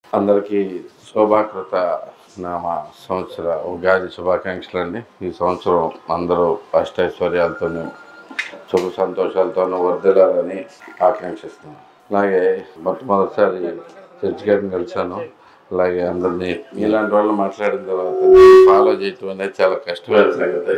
అందరికీ శోభాకృత నామ సంవత్సర ఉగాది శుభాకాంక్షలు అండి ఈ సంవత్సరం అందరూ అష్టైశ్వర్యాలతో శుభ సంతోషాలతోనూ వర్ధిల్లాలని ఆకాంక్షిస్తున్నాను అలాగే మొట్టమొదటిసారి చర్చ్ గారిని కలిశాను అలాగే అందరినీ మీలాంటి వాళ్ళు మాట్లాడిన తర్వాత ఫాలో చేయటం అనేది చాలా కష్టమైన సంగతి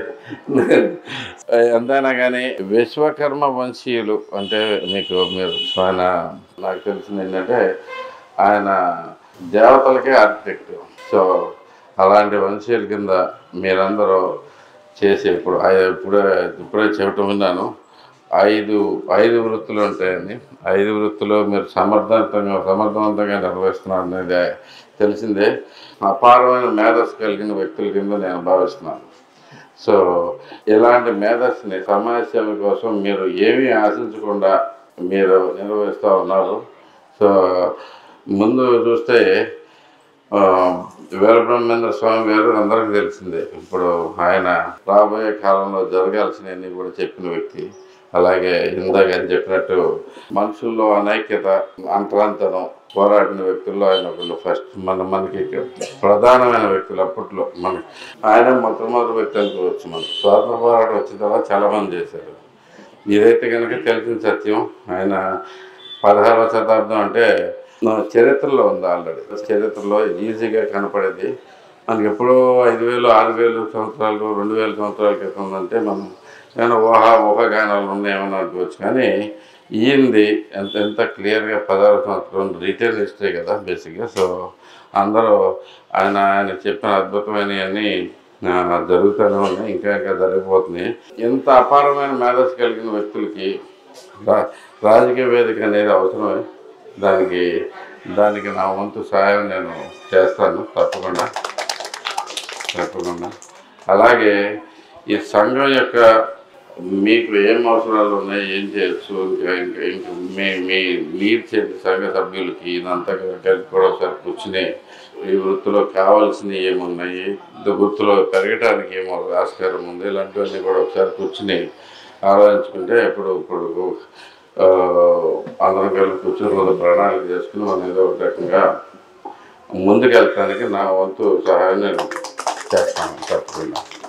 ఎంతైనా కానీ విశ్వకర్మ వంశీయులు అంటే మీకు మీరు ఆయన నాకు తెలిసింది ఏంటంటే ఆయన దేవతలకే ఆర్కిటెక్ట్ సో అలాంటి వంశీయుల కింద మీరందరూ చేసి ఇప్పుడు ఆ- ఇప్పుడే ఇప్పుడే చెప్పటం విన్నాను ఐదు ఐదు వృత్తులు ఉంటాయండి ఐదు వృత్తులు మీరు సమర్థవంతంగా సమర్థవంతంగా నిర్వహిస్తున్నారు అనేది తెలిసిందే అపారమైన మేధస్సు కలిగిన వ్యక్తుల కింద నేను భావిస్తున్నాను సో ఇలాంటి మేధస్సుని సమాజ సేవ కోసం మీరు ఏమీ ఆశించకుండా మీరు నిర్వహిస్తూ ఉన్నారు సో ముందు చూస్తే ఆ, వీరబ్రహ్మేంద్ర స్వామి గారు అందరికీ తెలిసిందే ఇప్పుడు ఆయన రాబోయే కాలంలో జరగాల్సినవన్నీ కూడా చెప్పిన వ్యక్తి అలాగే ఇందాక ఆయన చెప్పినట్టు మనుషుల్లో అనైక్యత అంతరాంతరం పోరాడిన వ్యక్తుల్లో ఆయన ఒకళ్ళు ఫస్ట్ మన మనకి ప్రధానమైన వ్యక్తులు అప్పట్లో మన ఆయన మొట్టమొదటి వ్యక్తి అనుకోవచ్చు మనం స్వాతంత్ర పోరాటం వచ్చిన తర్వాత చాలామంది చేశారు ఇదైతే కనుక తెలిసిన సత్యం ఆయన పదహారవ శతాబ్దం అంటే నా చరిత్రలో ఉంది ఆల్రెడీ చరిత్రలో ఈజీగా కనపడేది మనకి ఎప్పుడో ఐదు వేలు ఆరు వేలు సంవత్సరాలు రెండు వేల సంవత్సరాల క్రితం ఉందంటే మనం ఏమైనా ఊహ ఊహాగానాలు ఉన్నాయేమని అనుకోవచ్చు కానీ ఈయనది ఎంత ఎంత క్లియర్గా పదహారు సంవత్సరం రీటైల్ హిస్టరీ కదా బేసిక్గా సో అందరూ ఆయన ఆయన చెప్పిన అద్భుతమైనవన్నీ ఆ, జరుగుతూనే ఉన్నాయి ఇంకా ఇంకా జరిగిపోతున్నాయి ఎంత అపారమైన మేధస్సు కలిగిన వ్యక్తులకి రా- రాజకీయ వేదిక అనేది అవసరమే దానికి దానికి నా వంతు సహాయం నేను చేస్తాను తప్పకుండా తప్పకుండా అలాగే ఈ సంఘం యొక్క మీకు ఏం అవసరాలు ఉన్నాయి ఏం చేయొచ్చు ఇంకా ఇంకా ఇంకా మీ మీ లీడ్ చేసే సంఘ సభ్యులకి ఇదంతా కలిపి కూడా ఒకసారి కూర్చుని ఈ వృత్తిలో కావాల్సినవి ఏమున్నాయి ఈ వృత్తిలో పెరగడానికి ఏమో ఆస్కారం ఉంది ఇలాంటివన్నీ కూడా ఒకసారి కూర్చుని ఆలోచించుకుంటే ఇప్పుడు ఇప్పుడు ఆ, అందరం కలిసి కూర్చొని కొంత ప్రణాళిక చేసుకుని మనం ఏదో ఒక రకంగా ముందుకెళ్ళటానికి నా వంతు సహాయం నేను చేస్తాను తప్పకుండా